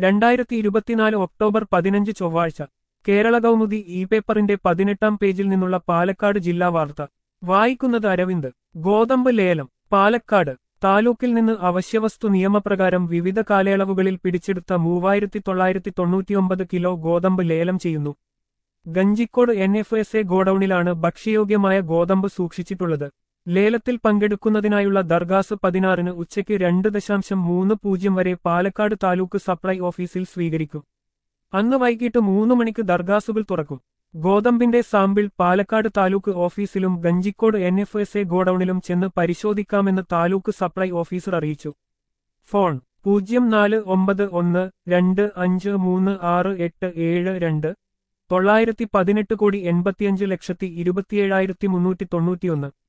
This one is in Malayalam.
രണ്ടായിരത്തി ഇരുപത്തിനാല് ഒക്ടോബർ പതിനഞ്ച് ചൊവ്വാഴ്ച കേരള കൗമുദി ഇ പേപ്പറിന്റെ പതിനെട്ടാം പേജിൽ നിന്നുള്ള പാലക്കാട് ജില്ലാ വാർത്ത വായിക്കുന്നത് അരവിന്ദ് ഗോതമ്പ് ലേലം പാലക്കാട് താലൂക്കിൽ നിന്ന് അവശ്യവസ്തു നിയമപ്രകാരം വിവിധ കാലയളവുകളിൽ പിടിച്ചെടുത്ത മൂവായിരത്തി തൊള്ളായിരത്തി തൊണ്ണൂറ്റിയൊമ്പത് കിലോ ഗോതമ്പ് ലേലം ചെയ്യുന്നു Kanjikode N F S A ഗോഡൌണിലാണ് ഭക്ഷ്യയോഗ്യമായ ഗോതമ്പ് സൂക്ഷിച്ചിട്ടുള്ളത് ലേലത്തിൽ പങ്കെടുക്കുന്നതിനായുള്ള ദർഗാസ് പതിനാറിന് ഉച്ചയ്ക്ക് രണ്ട് ദശാംശം മൂന്ന് പൂജ്യം വരെ പാലക്കാട് താലൂക്ക് സപ്ലൈ ഓഫീസിൽ സ്വീകരിക്കും അന്ന് വൈകിട്ട് മൂന്ന് മണിക്ക് ദർഗാസുകൾ തുറക്കും ഗോതമ്പിന്റെ സാമ്പിൾ പാലക്കാട് താലൂക്ക് ഓഫീസിലും Kanjikode N F S A ഗോഡൌണിലും ചെന്ന് പരിശോധിക്കാമെന്ന് താലൂക്ക് സപ്ലൈ ഓഫീസർ അറിയിച്ചു ഫോൺ പൂജ്യം നാല് ഒമ്പത് ഒന്ന് രണ്ട് അഞ്ച് മൂന്ന് ആറ് എട്ട് ഏഴ് രണ്ട് തൊള്ളായിരത്തി പതിനെട്ട് കോടി എൺപത്തിയഞ്ച് ലക്ഷത്തി ഇരുപത്തിയേഴായിരത്തി മുന്നൂറ്റി തൊണ്ണൂറ്റിയൊന്ന്